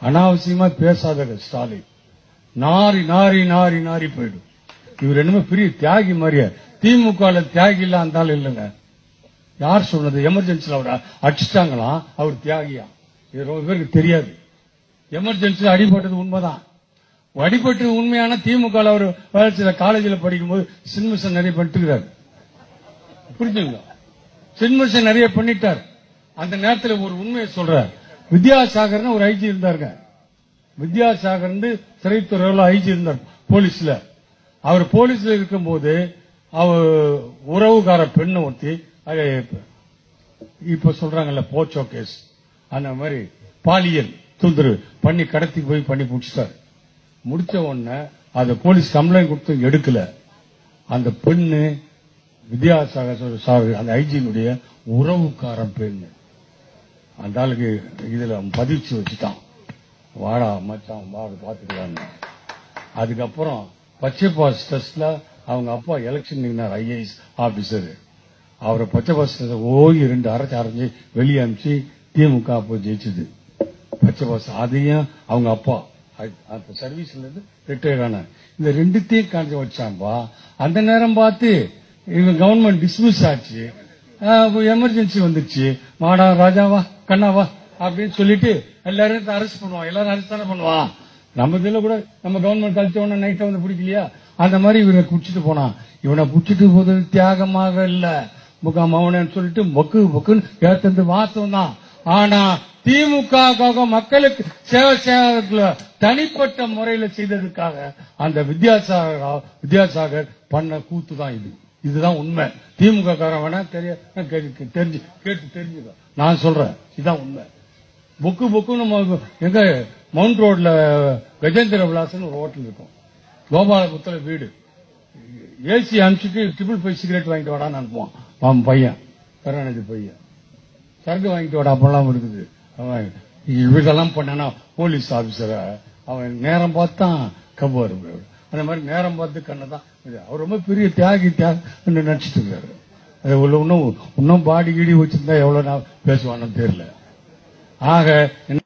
அனாவசியமா பேசாத ஸ்டாலின் நாரி நாரி நாரி நாரி போயிடும் இவர் என்னமோ பெரிய தியாகி மாதிரியா திமுக ல தியாகி இல்ல அந்த ஆள் இல்லைங்க யார் சொன்னது எமர்ஜென்சில அவர் அடிச்சிட்டாங்களாம் அவர் தியாகியா இது ரொம்ப பேருக்கு தெரியாது எமர்ஜென்சில அடிபட்டது உண்மைதான் அடிபட்டு உண்மையான திமுக ல அவர் வேலை காலேஜில் படிக்கும்போது சின்மிஷன் நிறைய பண்ணிட்டுக்கிறாரு புரிஞ்சுங்களா சின்மிஷன் நிறைய பண்ணிட்டார் அந்த நேரத்துல ஒரு உண்மையை சொல்றார் வித்யாசாகர்னு ஒரு ஐஜி இருந்தாருங்க வித்யாசாகர் சிறைத்துறையில் ஐஜி இருந்தார் போலீஸ்ல அவர் போலீஸ்ல இருக்கும்போது அவர் உறவுகார பெண்ணை ஒருத்தி அது இப்ப சொல்றாங்கல்ல போச்சோ கேஸ் அந்த மாதிரி பாலியல் தொந்தரவு பண்ணி கடத்தி போய் பண்ணி முடிச்சிட்டாரு முடிச்ச உடனே அந்த போலீஸ் கம்ப்ளைண்ட் கொடுத்து எடுக்கல அந்த பெண்ணு வித்யாசாகர் சாகர் அந்த ஐஜியினுடைய உறவுக்காரன் பெண்ணு அந்த ஆளுக்கு இதுல பதிச்சு வச்சுட்டான் வாடா மச்சான் வாட பாத்துக்கலான்னு அதுக்கப்புறம் பச்சை பாஸ் டெஸ்ட்ல அவங்க அப்பா எலெக்ஷன் நின்னார் ஐஏஎஸ் ஆபீசர் அவரை பச்சை பாஸ் ஓய் ரெண்டு அரைச்சு அரைஞ்சு வெளியே அனுப்பிச்சு திமுக அப்போ ஜெயிச்சது பச்சை பாஸ் அதையும் அவங்க அப்பா அது- அந்த சர்வீஸ்ல இருந்து ரிட்டையர் ஆனார் இந்த ரெண்டுத்தையும் காஞ்சி வச்சாம்பா அந்த நேரம் பார்த்து இவங்க கவர்மெண்ட் டிஸ்மிஸ் ஆச்சு எமர்ஜென்சி வந்துருச்சு மாடா ராஜாவா கண்ணாவா அப்படின்னு சொல்லிட்டு எல்லாரும் அரெஸ்ட் பண்ணுவான் எல்லாரும் அரெஸ்ட் தானே பண்ணுவான் நம்ம இதுல கூட நம்ம கவர்மெண்ட் கழிச்ச உடனே நைட்டை வந்து பிடிக்கலையா அந்த மாதிரி இவனை குடிச்சிட்டு போனான் இவனை குடிச்சிட்டு போது தியாகமாக இல்ல முகாம் அவனன்னு சொல்லிட்டு மொக்கு மொக்குன்னு ஏத்தது வாசம் தான் ஆனா திமுக மக்களுக்கு சேவை செய்வதற்குள்ள தனிப்பட்ட முறையில செய்ததுக்காக அந்த வித்யாசாகர் வித்யாசாகர் பண்ண கூத்து தான் இது இதுதான் உண்மை திமுக காரன் வேணா தெரிய கே- தெரிஞ்சு கேட்டு தெரிஞ்சுக்க நான் சொல்றேன் இதுதான் உண்மை புக்கு புக்கு நம்ம எங்க மவுண்ட் ரோட்ல கஜேந்திர விலாசன் ஒரு ஹோட்டல் இருக்கும் கோபாலபுரத்துல வீடு ஏசி அனுப்பிச்சிட்டு ட்ரிபிள் ஃபைவ் சிகரெட் வாங்கிட்டு வாடான்னு அனுப்புவான் அவன் பையன் கருணாநிதி பையன் சரக்கு வாங்கிட்டு வாடா அப்பெல்லாம் இருக்குது அவன் இதெல்லாம் பண்ணனா போலீஸ் ஆபீசரை அவன் நேரம் பார்த்தான் கவ்வாரு அந்த மாதிரி நேரம் பார்த்து கண்ணை தான் இது. அவர் ரொம்ப பெரிய தியாகி தியாகி நினைச்சிட்டு இருக்காரு அது உள்ள இன்னும் இன்னும் பாடி கீடி வச்சிருந்தா எவ்வளவு நான் பேசுவான்னு தெரியல ஆக